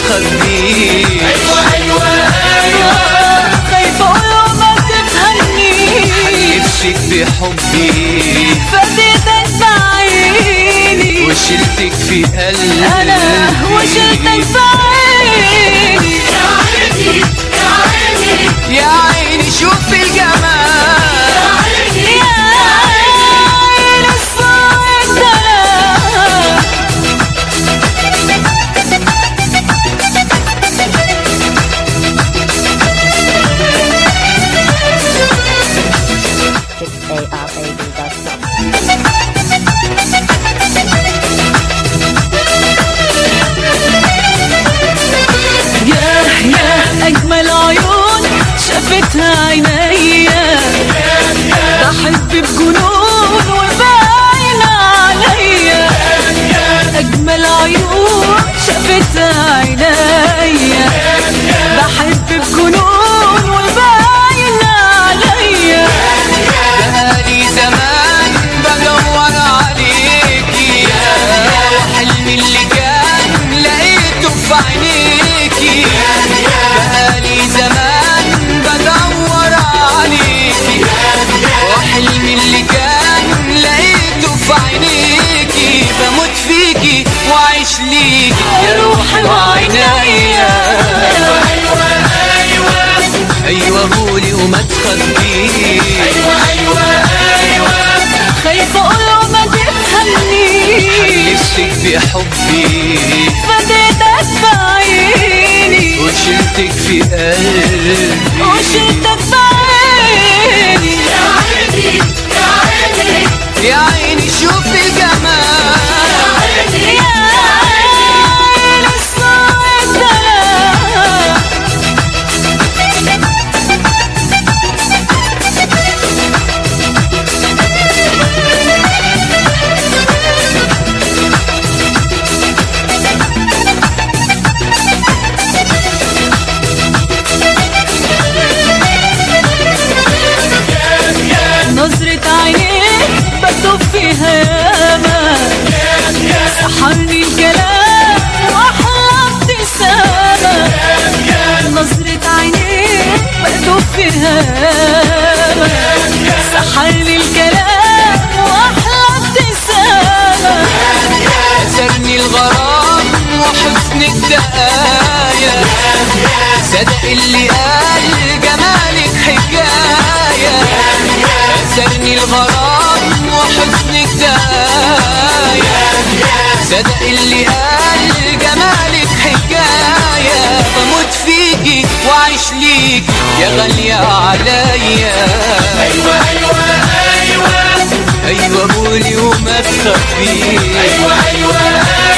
تخبيش ايوه ايوه ايوه خايفة اقوله ما تفهمنيش نفسك بحبي فديتك بعيني وشلتك في قلبي انا وشلتك بعيني يا عيني يا عيني يا عيني شوف الجمال يا عيني يا عين الصوت ده ARAB.com. يا يا أجمل عيون شافتها عينيا بحب بجنون وباين عليا أجمل عيون شافتها عينيا بحب بجنون وباين عليا بقالي زمان بدور عليكي وحلمي اللي كان لقيته في عينيكي بقالي زمان بدور عليكي وحلمي اللي كان لقيته في عينيكي بموت فيكي وعيش ليكي يا روحي وعينيا ايوه ايوه ايوه قولي وما تخبيش ايوه ايوه ايوه خايفة أقوله ما تفهمنيش نفسك بحبي فديتك بعيني وشلتك في قلبي وشلتك بعيني يا عيني يا عيني يا عيني شوف الجمال يا عيني يا عين الصوت ده نظرة عينيك بدوب فيها ياما سحرني الكلام واحلى ابتسامة نظرة عينيك بدوب فيها ياما سحرني الكلام واحلى ابتسامة أسرني الغرام وحسنك دقايا صدق اللي قال جمالك حكاية أسرني الغرام وحسنك دقايا صدق اللي قال جمالك حكاية بموت فيكي وعيش ليك يا غالية عليا ايوه ايوه ايوه أيوة قولي وما تخبيش ايوه ايوه